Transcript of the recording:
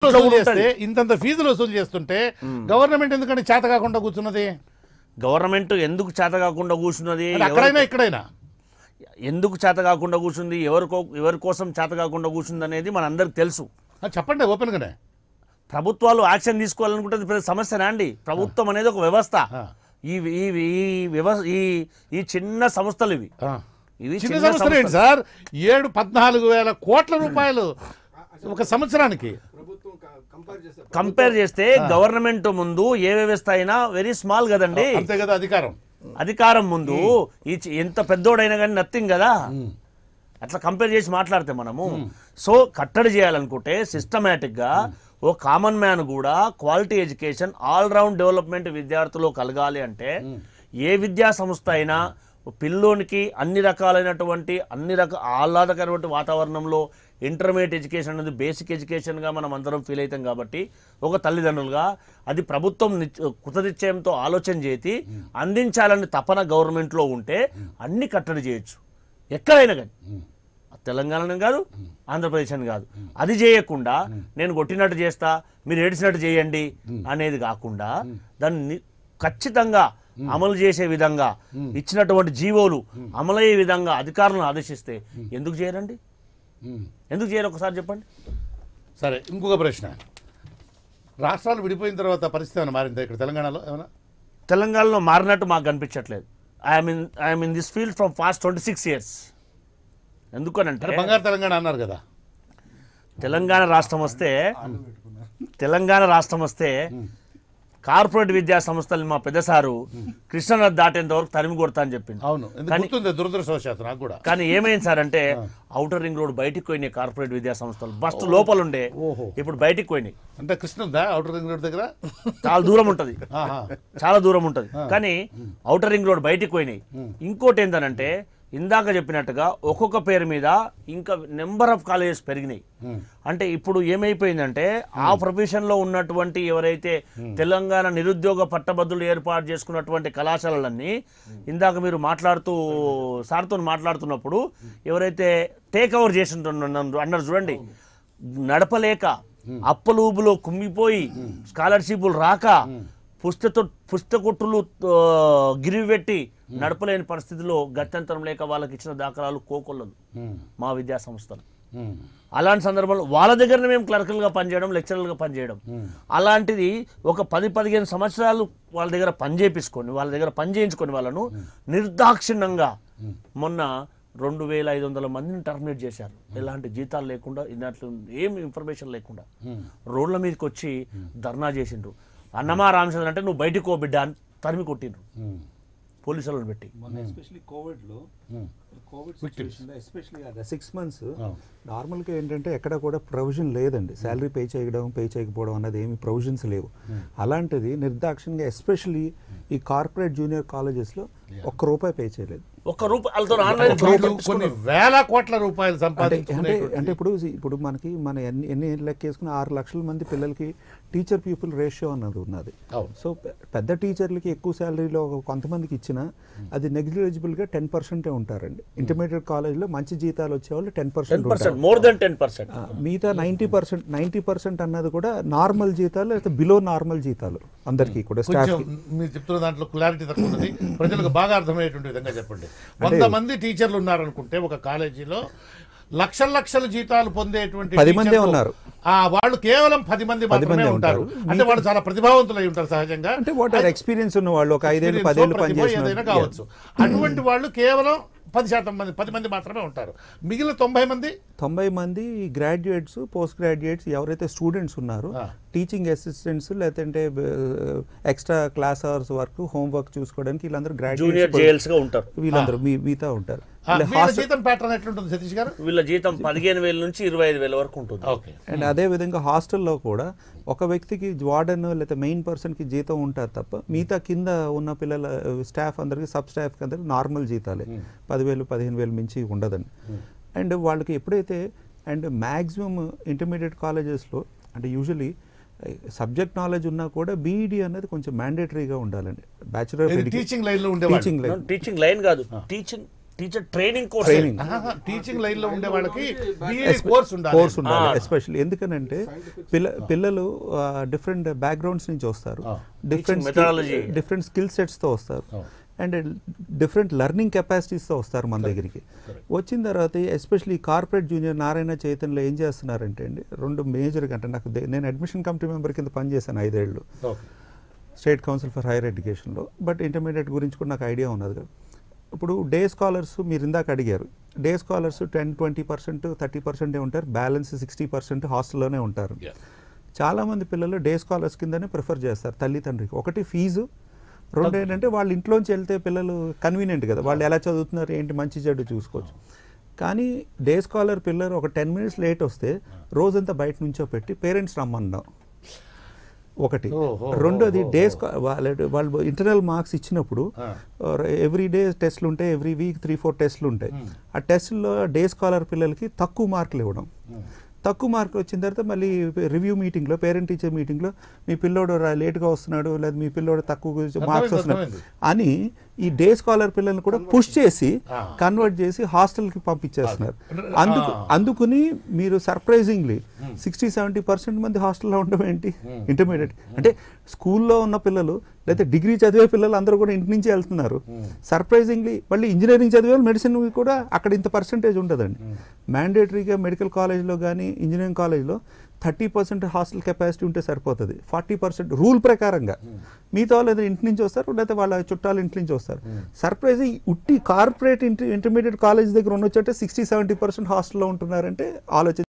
వసూలు కూడా చేస్తే ఉంటుంది. ఇంతంత ఫీజులు వసూలు చేస్తుంటే గవర్నమెంట్ ఎందుకంటే చేత కాకుండా కూర్చున్నది గవర్నమెంట్ ఎందుకు చేత కాకుండా కూర్చున్నది అది అక్కడైనా ఇక్కడైనా ఎందుకు చేత కాకుండా కూర్చుంది ఎవరికో ఎవరి కోసం చేత కాకుండా కూర్చుంది అనేది మనందరికి తెలుసు అది చెప్పండి ఓపెన్గానే ప్రభుత్వాలు యాక్షన్ తీసుకోవాలనుకుంటే పెద్ద సమస్యనా అండి ప్రభుత్వం అనేది ఒక వ్యవస్థ ఆ. ఈ ఈ ఈ వ్యవస్థ ఈ ఈ చిన్న సంస్థలు ఇవి ఆ. ఇవి చిన్న చిన్న సంస్థలు ఏంటి సంస్థలు. సార్ ఏడు పద్నాలుగు వేల కోట్ల రూపాయలు ఒక సంవత్సరానికి ప్రభుత్వం కంపేర్ చేస్తే కంపేర్ చేస్తే గవర్నమెంట్ ముందు ఏ వ్యవస్థ అయినా వెరీ స్మాల్ కదండి అంతే కదా అధికారం అధికారం ముందు ఈ చి- ఎంత పెద్దోడైనా కానీ నథింగ్ కదా అట్లా కంపేర్ చేసి మాట్లాడితే మనము సో కట్టడి చేయాలనుకుంటే సిస్టమేటిక్ గా ఓ కామన్ మ్యాన్ కూడా quality education all round development విద్యార్థులు కలగాలి అంటే ఏ విద్యా సంస్థ అయినా పిల్లోనికి అన్ని రకాలైనటువంటి అన్ని రక ఆహ్లాదకరమైన వాతావరణంలో ఇంటర్మీడియట్ ఎడ్యుకేషన్ అనేది బేసిక్ ఎడ్యుకేషన్గా మనం అందరం ఫీల్ అవుతాం కాబట్టి ఒక తల్లిదండ్రులుగా అది ప్రభుత్వం నిచ్- కృతనిశ్చయంతో ఆలోచన చేసి అందించాలని తపన గవర్నమెంట్లో ఉంటే అన్ని కట్టడి చేయొచ్చు ఎక్కడైనా కానీ తెలంగాణ కాదు ఆంధ్రప్రదేశ్ అని కాదు అది చేయకుండా నేను కొట్టినట్టు చేస్తా మీరు ఏడిచినట్టు చేయండి అనేది కాకుండా దాన్ని ని- ఖచ్చితంగా అమలు చేసే విధంగా ఇచ్చినటువంటి జీవోలు అమలయ్యే విధంగా అధికారులను ఆదేశిస్తే ఎందుకు చేయరండి ఉమ్. ఎందుకు చేయరు ఒకసారి చెప్పండి సరే ఇంకొక ప్రశ్న రాష్ట్రాలు విడిపోయిన తర్వాత పరిస్థితి ఏమైనా మారిందా ఇక్కడ తెలంగాణలో ఏమైనా తెలంగాణలో మారినట్టు మాకు కనిపించట్లేదు I'm in I'm in this field from past twenty six years ఎందుకనంటే అంటే బంగారు తెలంగాణ అన్నారు కదా తెలంగాణ రాష్ట్రం వస్తే తెలంగాణ రాష్ట్రం వస్తే కార్పొరేట్ విద్యా సంస్థలు మా పెద్ద సారు కృష్ణనది దాటేంత వరకు తరిమి కొడతా అని చెప్పింది అవును ఎందుకు కానీ- గుర్తుంది దురదృష్టవశాత్తు నాకు కూడా కానీ ఏమైంది సార్ అంటే అవుటర్ రింగ్ రోడ్ బయటికి పోయినాయి కార్పొరేట్ విద్యా సంస్థలు బస్ట్ లోపల ఉండే ఓహో. ఇప్పుడు బయటికి పోయినాయి అంటే కృష్ణ ఉందా అవుటర్ రింగ్ రోడ్ దగ్గర చాలా దూరం ఉంటది ఆహా. చాలా దూరం ఉంటది కానీ అవుటర్ రింగ్ రోడ్ బయటికి పోయినాయి ఇంకోటి ఏంటనంటే ఇందాక చెప్పినట్టుగా ఒక్కొక్క పేరు మీద ఇంకా నెంబర్ ఆఫ్ కాలేజెస్ పెరిగినాయి అంటే ఇప్పుడు ఏమైపోయిందంటే ఆ ప్రొఫెషన్ లో ఉన్నటువంటి ఎవరైతే తెలంగాణ నిరుద్యోగ పట్టభద్రులు ఏర్పాటు చేసుకున్నటువంటి కళాశాలలన్నీ ఇందాక మీరు మాట్లాడుతూ సార్తో మాట్లాడుతున్నప్పుడు ఎవరైతే టేక్ ఓవర్ చేసి అన్నారు చూడండి నడపలేక అప్పలూబులో కుమ్మిపోయి స్కాలర్షిప్లు రాక పుస్తక పుస్తకొట్టులు ఆ, గిరివి పెట్టి నడపలేని పరిస్థితిలో గత్యంతరం లేక వాళ్ళకి ఇచ్చిన దాఖలాలు కోకొల్లలు ఉమ్. మా విద్యా సంస్థలు ఉమ్. అలాంటి సందర్భంలో వాళ్ళ దగ్గరనే మేము క్లర్కల్గా పనిచేయడం లెక్చరర్లుగా పనిచేయడం అలాంటిది ఒక పది పదిహేను సంవత్సరాలు వాళ్ళ దగ్గర పని చేపించుకొని వాళ్ళ దగ్గర పని చేయించుకొని వాళ్ళను నిర్దాక్షిణ్యంగా మొన్న రెండు వేల ఐదు వందల మందిని టర్మినేట్ చేశారు ఎలాంటి జీతాలు లేకుండా ఇన్నట్లు ఏం ఇన్ఫర్మేషన్ లేకుండా రోడ్ల మీదకి వచ్చి ధర్నా చేసిండ్రు అన్నమా రామచంద్ర అంటే నువ్వు బయటికి పో బిడ్డ అని తరిమి కొట్టిండ్రు ఉమ్. పోలీసులను పెట్టి మొన్న ఎస్పెషల్లీ కోవిడ్ లో ఉమ్. కోవిడ్ సిచ్యువేషన్ లో ఎస్పెషల్లీ అదే సిక్స్ మంత్స్ అవును. నార్మల్గా ఏంటంటే ఎక్కడ కూడా ప్రొవిజన్ లేదండి శాలరీ పే చేయడం పే చేయకపోవడం అన్నది ఏమి ప్రొవిజన్స్ లేవు అలాంటిది నిర్దాక్షిణ్యంగా ఎస్పెషల్లీ ఈ కార్పొరేట్ జూనియర్ కాలేజెస్లో ఒక్క రూపాయి పే చేయలేదు ఒక్క రూపాయలతో ఆన్లైన్ వీళ్ళు కొన్ని వేల కోట్ల రూపాయలు అంటే అంటే సంపాదించుకునే అంటే ఇప్పుడు ఇప్పుడు మనకి మన ఎన్ని ఎన్ని లెక్క వేసుకుని ఆరు లక్షల మంది పిల్లలకి టీచర్ పీపుల్ రేషియో అన్నది ఉన్నది అవును. సో పె- పెద్ద టీచర్లకి ఎక్కువ శాలరీలో కొంతమందికి ఇచ్చినా అది నెగ్లిజిబుల్గా టెన్ పర్సెంటే ఉంటారండి ఇంటర్మీడియట్ కాలేజ్లో మంచి జీతాలు వచ్చేవాళ్ళు ten ten percent percent more than ten percent మిగతా నైంటీ పర్సెంట్ నైంటీ పర్సెంట్ అన్నది కూడా నార్మల్ జీతాలు లేకపోతే బిలో నార్మల్ జీతాలు అందరికీ కూడా కొంచెం స్టాఫ్ మీరు చెప్తున్న దాంట్లో క్లారిటీ తక్కువ ఉన్నది ప్రజలకు బాగా అర్థమయ్యేటువంటి విధంగా చెప్పండి వంద మంది టీచర్లు ఉన్నారనుకుంటే ఒక కాలేజీలో లక్షల లక్షల జీతాలు పొందేటువంటి పది మందే టీచర్లు, ఉన్నారు. ఆ వాళ్ళు కేవలం పది మంది మాత్రమే మందే ఉంటారు ఉంటారు. అంటే వాళ్ళు చాలా ప్రతిభావంతులై ఉంటారు సహజంగా అంటే వాట్ ఆర్ ఎక్స్పీరియన్స్ ఉన్న వాళ్ళు ఒక ఐదేళ్ళు Experience పదేళ్ళు ప్రతిభ ఏదైనా పనిచేసిన కావచ్చు అటువంటి వాళ్ళు కేవలం పది శాతం మంది పది మంది మాత్రమే ఉంటారు మిగిలిన తొంభై మంది తొంభై మంది గ్రాడ్యుయేట్స్ పోస్ట్ గ్రాడ్యుయేట్స్ ఎవరైతే స్టూడెంట్స్ ఉన్నారో ఆ. టీచింగ్ అసిస్టెంట్స్ లేదంటే extra class hours work home work చూసుకోవడానికి వీళ్ళందరూ జూనియర్ గ్రాడ్యుయేట్స్ జేఎల్స్ గా ఉంటారు వీళ్ళందరూ మీ మిగతా ఉంటారు ఆ, వీళ్ళ వీళ్ళ హాస్టల్ జీతం ప్యాటర్న్ ఎట్లుంటుంది సతీష్ గారు వీళ్ళ జీతం పదిహేను వేల నుంచి ఇరవై ఐదు వేల వరకు ఉంటుంది ఓకే అండ్ అదే విధంగా హాస్టల్లో కూడా ఒక వ్యక్తికి వార్డెన్ లేదా మెయిన్ పర్సన్కి జీతం ఉంటుంది తప్ప మిగతా కింద ఉన్న పిల్లల స్టాఫ్ అందరికి సబ్ స్టాఫ్కి అందరికి నార్మల్ జీతాలే పదివేలు పదిహేను వేలు మించి ఉండదండి అండ్ వాళ్ళకి ఎప్పుడైతే అండ్ మ్యాక్సిమం ఇంటర్మీడియట్ కాలేజెస్లో అంటే యూజువలీ సబ్జెక్ట్ నాలెడ్జ్ ఉన్నా కూడా బీఈడి అనేది కొంచెం మ్యాండేటరీగా ఉండాలండి బ్యాచులర్ టీచింగ్ లైన్ లో ఉండేవాళ్ళు టీచింగ్ లైన్ టీచింగ్ లైన్ కాదు teaching teacher training course training teaching line లో ఉండే వాళ్ళకి బీఈడి కోర్స్ ఉండాలి కోర్స్ ఉండాలి ఎస్పెషల్లీ ఎందుకనంటే పిల్ల పిల్లలు డిఫరెంట్ బ్యాక్గ్రౌండ్స్ నుంచి వస్తారు డిఫరెంట్ methodology. డిఫరెంట్ స్కిల్ సెట్స్తో వస్తారు అండ్ డిఫరెంట్ లెర్నింగ్ కెపాసిటీస్తో వస్తారు మన దగ్గరికి వచ్చిన తర్వాత ఎస్పెషల్లీ కార్పొరేట్ జూనియర్ నారాయణ చైతన్యలో ఏం చేస్తున్నారంటే అండి రెండు మేజర్గా అంటే నాకు దే- నేను అడ్మిషన్ కమిటీ మెంబర్ కింద పనిచేశాను ఐదేళ్ళు okay state council for higher ఎడ్యుకేషన్లో బట్ ఇంటర్మీడియట్ గురించి కూడా నాకు ఐడియా ఉన్నది కదా ఇప్పుడు డే స్కాలర్స్ మీరు ఇందాక అడిగారు day scholars ten twenty percent thirty పర్సెంటే ఉంటారు బ్యాలెన్స్ సిక్స్టీ పర్సెంట్ హాస్టల్లోనే ఉంటారు Yeah. చాలామంది పిల్లలు డే స్కాలర్స్ కిందనే ప్రిఫర్ చేస్తారు తల్లి తండ్రికి ఒకటి ఫీజు రెండు ఏంటంటే వాళ్ళ ఇంట్లోంచి వెళ్తే పిల్లలు కన్వీనియంట్ కదా వాళ్ళు ఎలా చదువుతున్నారు ఏంటి మంచి చెడు చూసుకోవచ్చు కానీ డే స్కాలర్ పిల్లలు ఒక టెన్ మినిట్స్ లేట్ వస్తే రోజంతా బయట నుంచో పెట్టి పేరెంట్స్ రమ్మన్నాం ఒకటి ఓహో, రెండోది ఓహో, డే వాళ్ళ వాళ్ళు ఇంటర్నల్ మార్క్స్ ఇచ్చినప్పుడు ఆ. ఎవ్రీ డే టెస్ట్లు ఉంటాయి ఎవ్రీ వీక్ త్రీ ఫోర్ టెస్ట్లు ఉంటాయి ఆ టెస్ట్లో డే స్కాలర్ పిల్లలకి తక్కువ మార్కులు ఇవ్వడం తక్కువ మార్కులు వచ్చిన తర్వాత మళ్ళీ రివ్యూ మీటింగ్లో పేరెంట్ టీచర్ మీటింగ్లో మీ పిల్లోడు రా- లేట్గా వస్తున్నాడు లేదా మీ పిల్లోడు తక్కువ మార్క్స్ వస్తున్నాడు అర్థమైంది. అని ఈ డే స్కాలర్ పిల్లల్ని కూడా పుష్ చేసి ఆ. కన్వర్ట్ చేసి హాస్టల్కి పంపించేస్తున్నారు అది. అందుకు ఆ. అందుకుని మీరు సర్ప్రైజింగ్లీ సిక్స్టీ సెవెంటీ పర్సెంట్ మంది హాస్టల్లో ఉండడం ఏంటి ఇంటర్మీడియట్ అంటే స్కూల్లో ఉన్న పిల్లలు లేదా డిగ్రీ చదివే పిల్లలు అందరూ కూడా ఇంటి నుంచి వెళ్తున్నారు సర్ప్రైజింగ్లీ మళ్ళీ ఇంజనీరింగ్ చదివే మెడిసిన్ కూడా అక్కడ ఇంత పర్సెంటేజ్ ఉండదండి మ్యాండేటరీగా మెడికల్ కాలేజ్లో కానీ ఇంజనీరింగ్ కాలేజ్లో థర్టీ పర్సెంట్ హాస్టల్ కెపాసిటీ ఉంటే సరిపోతుంది ఫార్టీ పర్సెంట్ రూల్ ప్రకారంగా మిగతా వాళ్ళు ఏదో ఇంటి నుంచి వస్తారు లేకపోతే వాళ్ళ చుట్టాలు ఇంటి నుంచి వస్తారు సర్ప్రైజ్ ఉట్టి కార్పొరేట్ ఇంటర్ ఇంటర్మీడియట్ కాలేజ్ దగ్గర ఉండొచ్చంటే సిక్స్టీ సెవెంటీ పర్సెంట్ హాస్టల్లో ఉంటున్నారంటే ఆలోచన